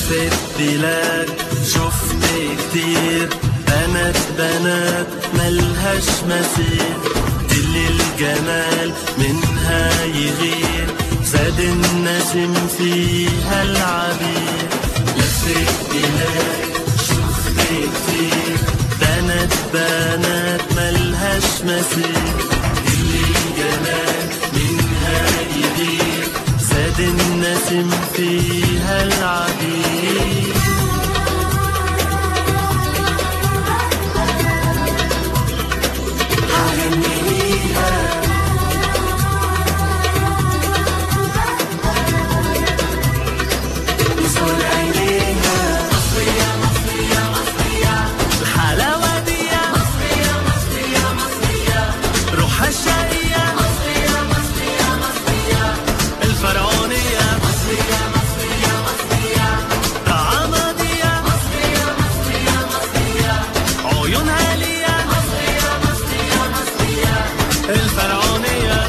لفت بلاد شفت كتير بنات بنات ملهاش مثيل كل الجمال منها يغير زاد النسم فيها العبير لفت بلاد شفت كتير بنات بنات ملهاش مثيل كل الجمال منها يغير زاد النسم فيها العبير الحلاوة دي روحها الشقية الفرعونية طعامها دي عيونها ليا الفرعونية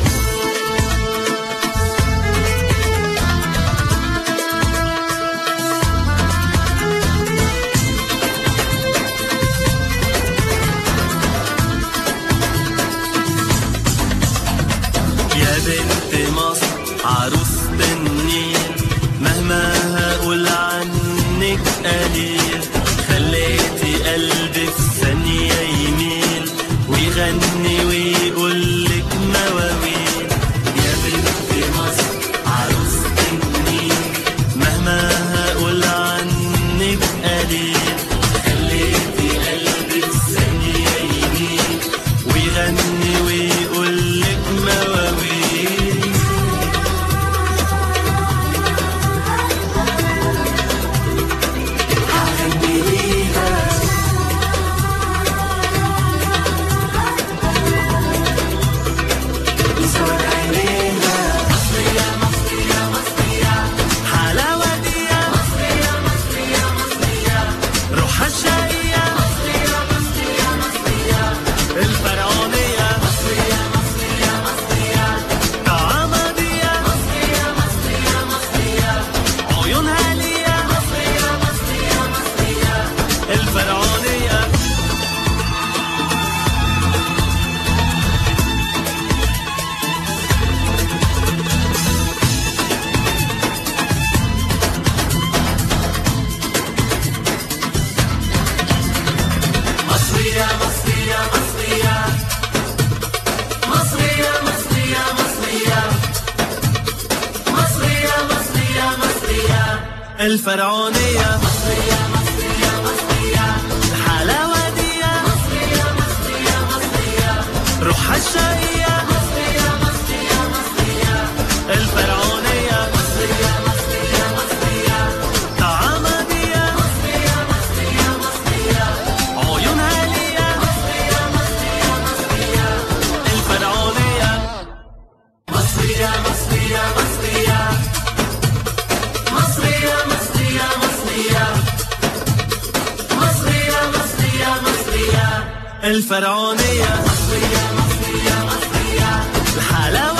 يا بنت مصر عروسة النيل مهما هقول عنك قليل خليتي قلبي في ثانية يميل ويغني ويقول لك مواويل يا بنت مصر عروسة النيل مهما هقول عنك قليل خليتي قلبي في ثانية يميل ويغني ويقول لك مواويل حلاوة دي روحها الشقية الفرعونية طعامها دي عيونها ليا الفرعونية مصرية مصرية مصرية مصرية مصرية مصرية مصرية مصرية مصرية الفرعونية مصرية مصرية مصرية الحلاوة دي مصرية مصرية مصرية روحها الشقية مصرية مصرية مصرية الفرعونية مصرية مصرية مصرية طعامها دي مصرية مصرية مصرية عيونها ليا مصرية مصرية مصرية الفرعونية مصرية مصرية مصرية مصرية مصرية مصرية مصرية مصرية مصرية الفرعونية مصرية مصرية مصرية الحلاوة